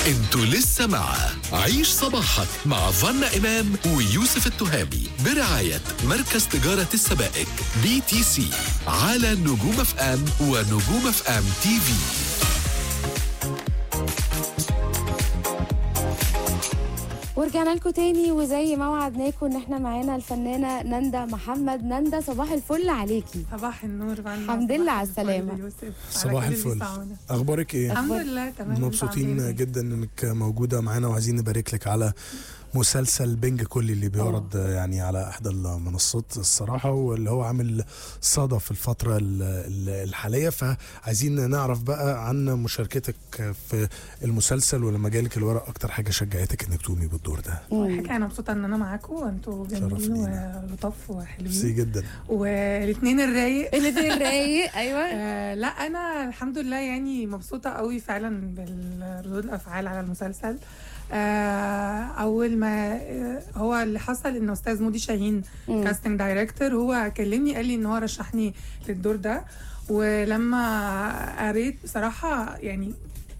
انتوا لسه مع عيش صباحك مع فنا إمام ويوسف التهامي برعاية مركز تجارة السبائك بي تي سي على نجوم اف ام ونجوم اف ام تي في ورجعنا لكم تاني وزي ما وعدناكم ان احنا معانا الفنانه نندا محمد نندا صباح الفل عليكي صباح النور فانا الحمد لله على السلامة. يوسف صباح الفل اخبارك ايه الحمد لله تمام مبسوطين جدا انك موجوده معانا وعايزين نبارك لك على مسلسل بنج كلي اللي بيعرض يعني على احدى المنصات الصراحه واللي هو عامل صدى في الفتره ال- ال- الحاليه فعايزين نعرف بقى عن مشاركتك في المسلسل ولما جالك الورق اكتر حاجه شجعتك انك تقومي بالدور ده حاجة انا مبسوطه ان انا معاكم وانتوا شرف جميلين لينا. ولطاف ميرسي وحلوين جدا والاثنين الرايق الاثنين رايق ايوه آه لا انا الحمد لله يعني مبسوطه قوي فعلا بالردود الافعال على المسلسل آه اول ما آه هو اللي حصل ان استاذ مودي شاهين مم. كاستنج دايركتور هو كلمني قال لي ان هو رشحني للدور ده ولما قريت بصراحه يعني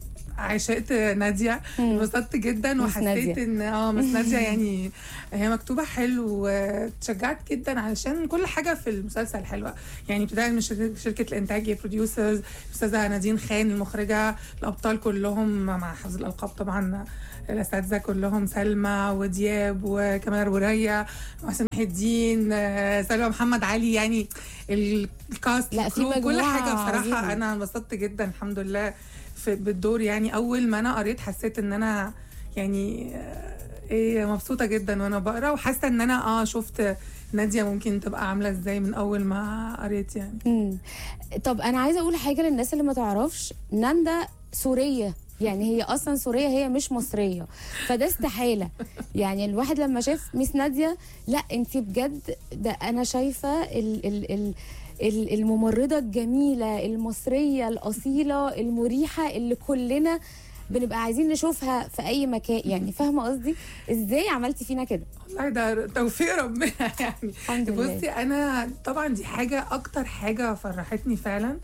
عشقت ناديه مم. انبسطت جدا مس وحسيت نادية. ان اه مس ناديه يعني هي مكتوبه حلو وتشجعت جدا علشان كل حاجه في المسلسل حلوه يعني ابتداء من شركه شركة الانتاج بروديوسرز الاستاذه نادين خان المخرجه الابطال كلهم مع حفظ الالقاب طبعا الاساتذه كلهم سلمى ودياب وكمال وريا وحسن محي الدين آه، سلمى محمد علي يعني ال- الكاست لا، في الكرو، كل مجموعة حاجه بصراحه عظيمة. انا انبسطت جدا الحمد لله في بالدور يعني اول ما انا قريت حسيت ان انا يعني آه، ايه مبسوطه جدا وانا بقرا وحاسه ان انا اه شفت ناديه ممكن تبقى عامله ازاي من اول ما قريت يعني مم. طب انا عايزه اقول حاجه للناس اللي ما تعرفش ناندا سوريه يعني هي اصلا سوريه هي مش مصريه فده استحاله يعني الواحد لما شاف ميس ناديه لا انت بجد ده انا شايفه ال ال ال ال- الممرضه الجميله المصريه الاصيله المريحه اللي كلنا بنبقى عايزين نشوفها في اي مكان يعني فاهمه قصدي ازاي عملتي فينا كده والله ده توفيق ربنا يعني الحمد لله بصي انا طبعا دي حاجه اكتر حاجه فرحتني فعلا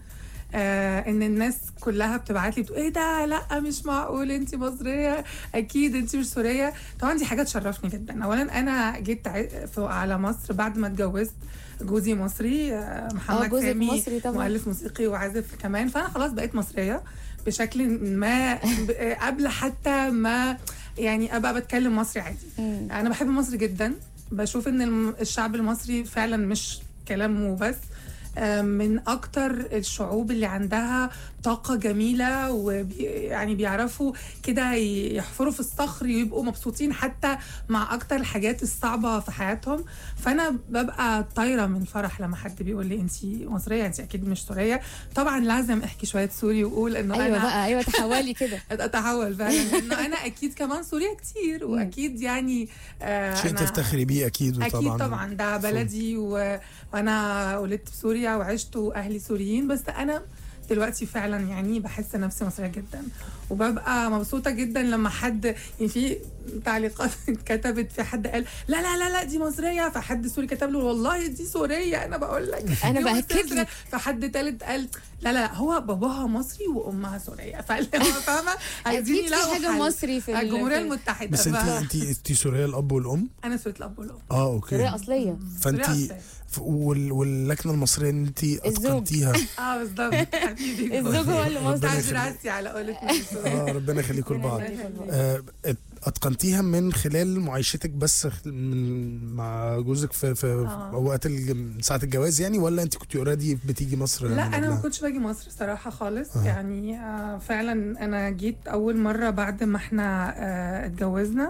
آه ان الناس كلها بتبعت لي بتقول ايه ده لا مش معقول انت مصريه اكيد انت مش سوريه طبعا دي حاجه تشرفني جدا اولا انا جيت ع- في- على مصر بعد ما اتجوزت جوزي مصري آه، محمد جوزك سامي مصري طبعا. مؤلف موسيقي وعازف كمان فانا خلاص بقيت مصريه بشكل ما ب- قبل حتى ما يعني ابقى بتكلم مصري عادي مم. انا بحب مصر جدا بشوف ان الم- الشعب المصري فعلا مش كلام وبس آه، من اكتر الشعوب اللي عندها طاقة جميلة ويعني بيعرفوا كده ي- يحفروا في الصخر ويبقوا مبسوطين حتى مع اكتر الحاجات الصعبة في حياتهم فانا ببقى طايرة من الفرح لما حد بيقول لي انت مصرية انت اكيد مش سورية طبعا لازم احكي شوية سوري واقول انه ايوه انا بقى ايوه تحولي كده اتحول فعلا لانه انا اكيد كمان سوريا كتير واكيد يعني آه شيء أنا- تفتخري بيه اكيد اكيد وطبعا طبعا ده بلدي و... وانا ولدت في سوريا وعشت واهلي سوريين بس انا دلوقتي فعلا يعني بحس نفسي مصريه جدا وببقى مبسوطه جدا لما حد يعني في تعليقات اتكتبت في حد قال لا لا لا لا دي مصريه فحد سوري كتب له والله دي سوريه انا بقول لك أنا دي بأكد مصرية. لك. فحد تالت قال لا لا هو باباها مصري وامها سوريه فاللي هو فاهمه عايزين اكيد في يلاقوا حاجه حل. مصري في ال- الجمهوريه في- المتحده بس انت ف- انت انت سوريه الاب والام انا سوريه الاب والام اه اوكي سوريه اصليه فانت سورية أصلية. ف- وال- واللكنه المصريه ان انت الزوج. اتقنتيها اه بالظبط حبيبي الزوج هو اللي مصري. تاج راسي على قولة اه ربنا يخليكم لبعض ربنا يخليك. آه، ات- اتقنتيها من خلال معيشتك بس خ- من مع جوزك في في آه. وقت الج- ساعه الجواز يعني ولا انت كنت اوريدي بتيجي مصر لا من انا ما قبلها؟ كنتش باجي مصر صراحه خالص آه. يعني آه فعلا انا جيت اول مره بعد ما احنا آه اتجوزنا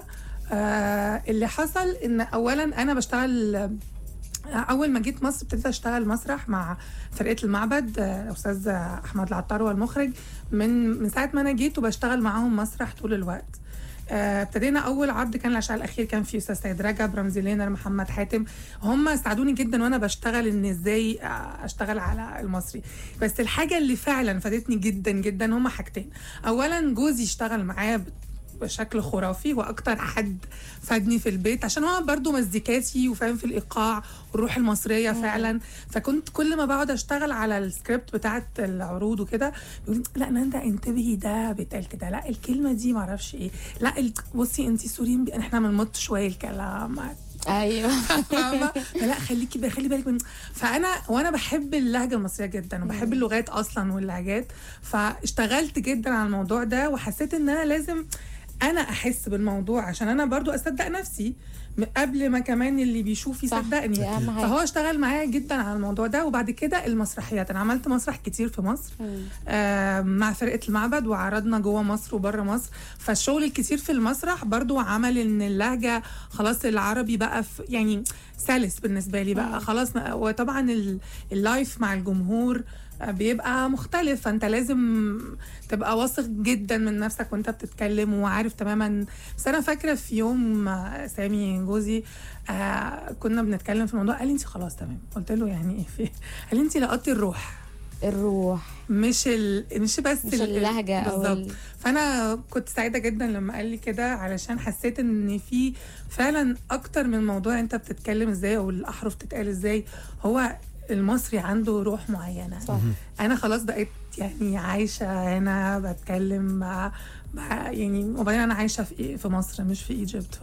آه اللي حصل ان اولا انا بشتغل آه، اول ما جيت مصر ابتديت اشتغل مسرح مع فرقه المعبد آه، استاذ احمد العطار هو المخرج من من ساعه ما انا جيت وبشتغل معاهم مسرح طول الوقت آه، ابتدينا اول عرض كان العشاء الاخير كان فيه استاذ سيد رجب رمزي لينر محمد حاتم هم ساعدوني جدا وانا بشتغل ان ازاي آه، اشتغل على المصري بس الحاجه اللي فعلا فادتني جدا جدا هم حاجتين اولا جوزي اشتغل معايا ب- بشكل خرافي واكتر حد فادني في البيت عشان هو برضو مزيكاتي وفاهم في الايقاع والروح المصريه فعلا فكنت كل ما بقعد اشتغل على السكريبت بتاعت العروض وكده يقول لا ناندا انتبهي ده بيتقال كده لا الكلمه دي معرفش ايه لا ال- بصي انت سوريين بي- احنا بنمط شويه الكلام ايوه فاهمة؟ فلا خليكي بقى خلي بالك من فانا وانا بحب اللهجه المصريه جدا وبحب اللغات اصلا واللهجات فاشتغلت جدا على الموضوع ده وحسيت ان انا لازم انا احس بالموضوع عشان انا برضو اصدق نفسي م- قبل ما كمان اللي بيشوف صح، يصدقني دي أهم حاجة. فهو اشتغل معايا جدا على الموضوع ده وبعد كده المسرحيات انا عملت مسرح كتير في مصر آه مع فرقه المعبد وعرضنا جوه مصر وبره مصر فالشغل الكتير في المسرح برضو عمل ان اللهجه خلاص العربي بقى في يعني سلس بالنسبه لي بقى خلاص ما- وطبعا ال- اللايف مع الجمهور آه، بيبقى مختلف فانت لازم تبقى واثق جدا من نفسك وانت بتتكلم وعارف تماما بس انا فاكره في يوم آه، سامي جوزي آه كنا بنتكلم في الموضوع قال لي انت خلاص تمام قلت له يعني ايه في قال لي انت لقطتي الروح الروح مش ال... مش بس مش ال- اللهجة أو بالظبط ال- فانا كنت سعيده جدا لما قال لي كده علشان حسيت ان في فعلا اكتر من موضوع انت بتتكلم ازاي او الاحرف تتقال ازاي هو المصري عنده روح معينه صح. انا خلاص بقيت يعني عايشه هنا بتكلم مع مع- يعني وبعدين انا عايشه في في مصر مش في ايجيبت ف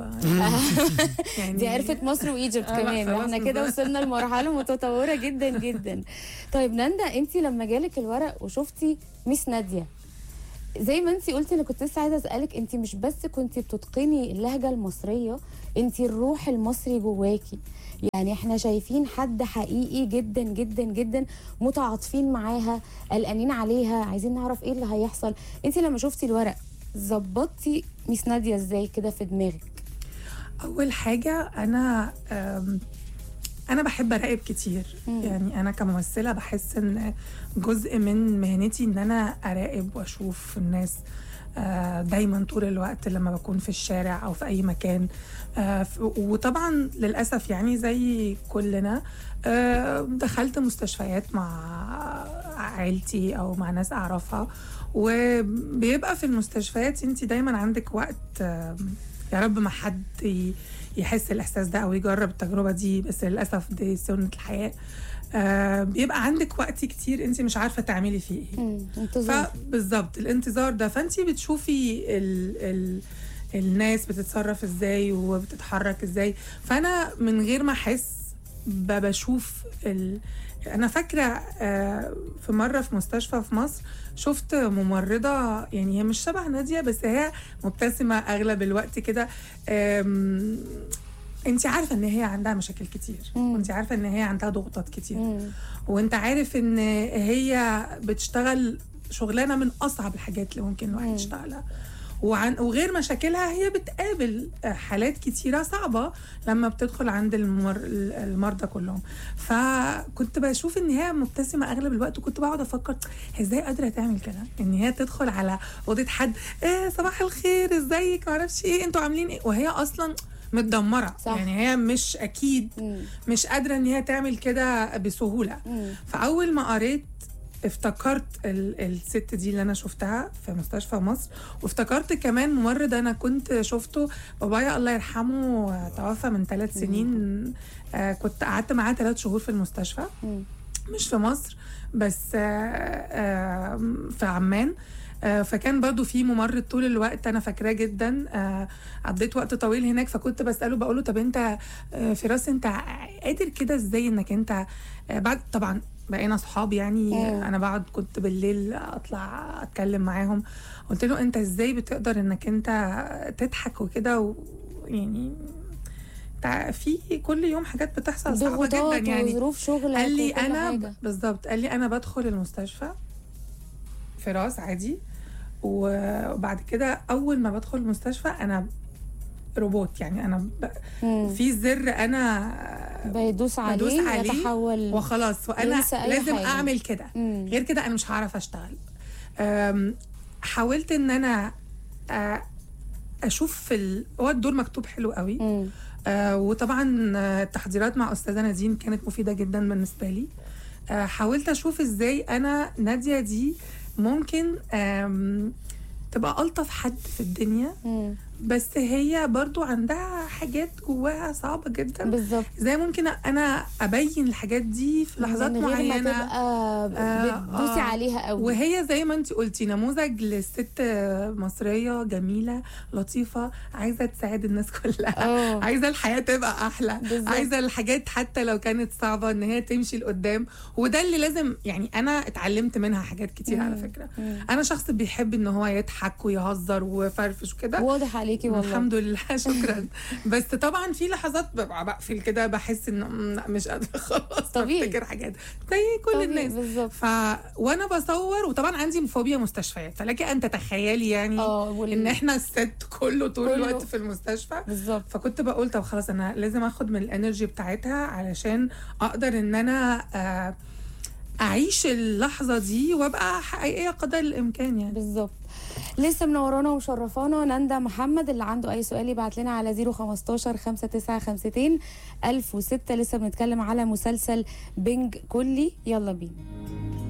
يعني دي عرفت مصر وايجيبت آه، لا، كمان خلاص احنا كده بالظبط. وصلنا لمرحله متطوره جدا جدا طيب ناندا انت لما جالك الورق وشفتي ميس ناديه زي ما انت قلتي انا كنت لسه عايزه اسالك انت مش بس كنت بتتقني اللهجه المصريه انت الروح المصري جواكي يعني احنا شايفين حد حقيقي جدا جدا جدا متعاطفين معاها قلقانين عليها عايزين نعرف ايه اللي هيحصل انت لما شفتي الورق ظبطتي ميس ناديه ازاي كده في دماغك اول حاجه انا أم، انا بحب اراقب كتير مم. يعني انا كممثله بحس ان جزء من مهنتي ان انا اراقب واشوف الناس آه، دايما طول الوقت لما بكون في الشارع او في اي مكان آه، ف- وطبعا للاسف يعني زي كلنا آه، دخلت مستشفيات مع عيلتي او مع ناس اعرفها وبيبقى في المستشفيات انت دايما عندك وقت آم، يا رب ما حد ي- يحس الاحساس ده او يجرب التجربه دي بس للاسف دي سنه الحياه آه بيبقى عندك وقت كتير انت مش عارفه تعملي فيه ايه مم، انتظار فبالظبط الانتظار ده فانت بتشوفي ال ال الناس بتتصرف ازاي وبتتحرك ازاي فانا من غير ما احس ب- بشوف ال... انا فاكره آه، في مره في مستشفى في مصر شفت ممرضه يعني هي مش شبه ناديه بس هي مبتسمه اغلب الوقت كده انت عارفه ان هي عندها مشاكل كتير مم. وانت عارفه ان هي عندها ضغوطات كتير مم. وانت عارف ان هي بتشتغل شغلانه من اصعب الحاجات اللي ممكن الواحد مم. يشتغلها وعن وغير مشاكلها هي بتقابل حالات كتيرة صعبة لما بتدخل عند المر المرضى كلهم فكنت بشوف ان هي مبتسمة اغلب الوقت وكنت بقعد افكر هي ازاي قادرة تعمل كده ان هي تدخل على اوضة حد ايه صباح الخير ازيك معرفش ايه انتوا عاملين ايه وهي اصلا متدمرة صح. يعني هي مش اكيد مم. مش قادرة ان هي تعمل كده بسهولة مم. فاول ما قريت افتكرت ال- الست دي اللي انا شفتها في مستشفى مصر وافتكرت كمان ممرض انا كنت شفته بابايا الله يرحمه آه، توفى من ثلاث سنين آه كنت قعدت معاه ثلاث شهور في المستشفى مم. مش في مصر بس آه آه في عمان آه، فكان برضو في ممرض طول الوقت انا فاكراه جدا آه، قضيت وقت طويل هناك فكنت بساله بقول له طب انت آه، فراس انت قادر كده ازاي انك انت آه، بعد طبعا بقينا اصحاب يعني مم. انا بقعد كنت بالليل اطلع اتكلم معاهم قلت له انت ازاي بتقدر انك انت تضحك وكده ويعني تع- في كل يوم حاجات بتحصل صعبه ضغوطات جدا يعني وظروف شغلك قال لي وكل انا حاجة. بالظبط قال لي انا بدخل المستشفى فراس عادي وبعد كده اول ما بدخل المستشفى انا روبوت يعني انا ب... مم. في زر انا بيدوس عليه, بدوس عليه يتحول وخلاص وانا ينسى أي لازم حاجة. اعمل كده مم. غير كده انا مش هعرف اشتغل أم، حاولت ان انا أ- اشوف في ال... هو الدور مكتوب حلو قوي مم. آه وطبعا آه، التحضيرات مع استاذه نادين كانت مفيده جدا بالنسبه لي آه حاولت اشوف ازاي انا ناديه دي ممكن آم، تبقى الطف حد في الدنيا مم. بس هي برضو عندها حاجات جواها صعبة جدا بالظبط زي ممكن انا ابين الحاجات دي في لحظات من غير ما معينة تبقى آه، بتدوسي آه. عليها قوي وهي زي ما انت قلتي نموذج للست مصرية جميلة لطيفة عايزة تساعد الناس كلها اه عايزة الحياة تبقى أحلى بالظبط. عايزة الحاجات حتى لو كانت صعبة إن هي تمشي لقدام وده اللي لازم يعني أنا اتعلمت منها حاجات كتير على مم. فكرة مم. أنا شخص بيحب إن هو يضحك ويهزر وفرفش وكده واضح عليكي والله الحمد لله شكرا بس طبعا في لحظات ببقى بقفل كده بحس ان م- لا مش قادره خلاص طبيعي. بفتكر حاجات زي كل طبيعي، الناس بالظبط ف وانا بصور وطبعا عندي فوبيا مستشفيات فلك ان تتخيلي يعني اه وال- ان احنا الست كله طول كله. الوقت في المستشفى بالظبط فكنت بقول طب خلاص انا لازم اخد من الانرجي بتاعتها علشان اقدر ان انا آه، اعيش اللحظه دي وابقى حقيقيه قدر الامكان يعني بالظبط لسه منورانا ومشرفانا ناندا محمد اللي عنده اي سؤال يبعت لنا على 015 5952 1006 لسه بنتكلم على مسلسل بنج كلي يلا بينا